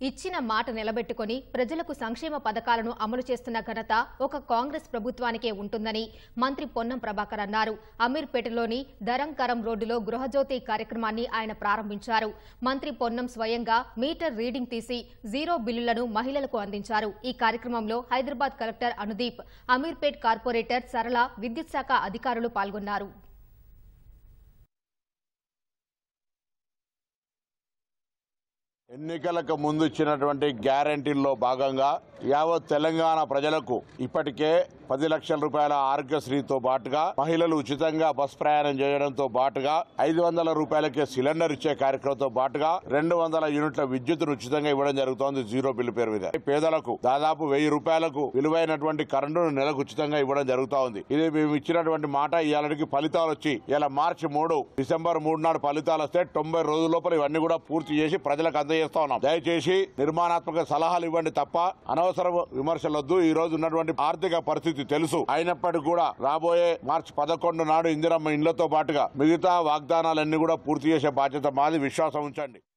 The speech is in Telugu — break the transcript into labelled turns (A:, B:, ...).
A: ఇచ్చిన మాట నిలబెట్టుకుని ప్రజలకు సంక్షేమ పథకాలను అమలు చేస్తున్న ఘనత ఒక కాంగ్రెస్ ప్రభుత్వానికే ఉంటుందని మంత్రి పొన్నం ప్రభాకర్ అన్నారు అమీర్పేటలోని దరంకరం రోడ్డులో గృహజ్యోతి కార్యక్రమాన్ని ఆయన ప్రారంభించారు మంత్రి పొన్నం స్వయంగా మీటర్ రీడింగ్ తీసి జీరో బిల్లులను మహిళలకు అందించారు ఈ కార్యక్రమంలో హైదరాబాద్ కలెక్టర్ అనుదీప్ అమీర్పేట్ కార్పొరేటర్ సరళ విద్యుత్ శాఖ అధికారులు పాల్గొన్నారు
B: ఎన్నికలకు ముందు ఇచ్చినటువంటి గ్యారంటీల్లో భాగంగా యావత్ తెలంగాణ ప్రజలకు ఇప్పటికే పది లక్షల రూపాయల ఆరోగ్యశ్రీతో పాటుగా మహిళలు ఉచితంగా బస్ ప్రయాణం చేయడంతో పాటుగా ఐదు వందల రూపాయలకే సిలిండర్ ఇచ్చే కార్యక్రమంతో పాటుగా రెండు వందల యూనిట్ల విద్యుత్తును ఉచితంగా ఇవ్వడం జరుగుతోంది జీరో బిల్లు పేరు మీద పేదలకు దాదాపు వెయ్యి రూపాయలకు విలువైనటువంటి కరెంటును నెలకు ఉచితంగా ఇవ్వడం జరుగుతా ఉంది ఇది మేము ఇచ్చినటువంటి మాట ఇవాళకి ఫలితాలు వచ్చి ఇలా మార్చి మూడు డిసెంబర్ మూడు నాడు ఫలితాలు వస్తే తొంభై రోజుల లోపల ఇవన్నీ కూడా పూర్తి చేసి ప్రజలకు అందజేస్తా ఉన్నాం దయచేసి నిర్మాణాత్మక సలహాలు ఇవ్వండి తప్ప అనవసర విమర్శలొద్దు ఈ రోజు ఉన్నటువంటి ఆర్థిక పరిస్థితి తెలుసు అయినప్పటికీ కూడా రాబోయే మార్చి పదకొండు నాడు ఇందిరమ్మ ఇండ్లతో పాటుగా మిగతా వాగ్దానాలన్నీ కూడా పూర్తి చేసే బాధ్యత మాది విశ్వాసం ఉంచండి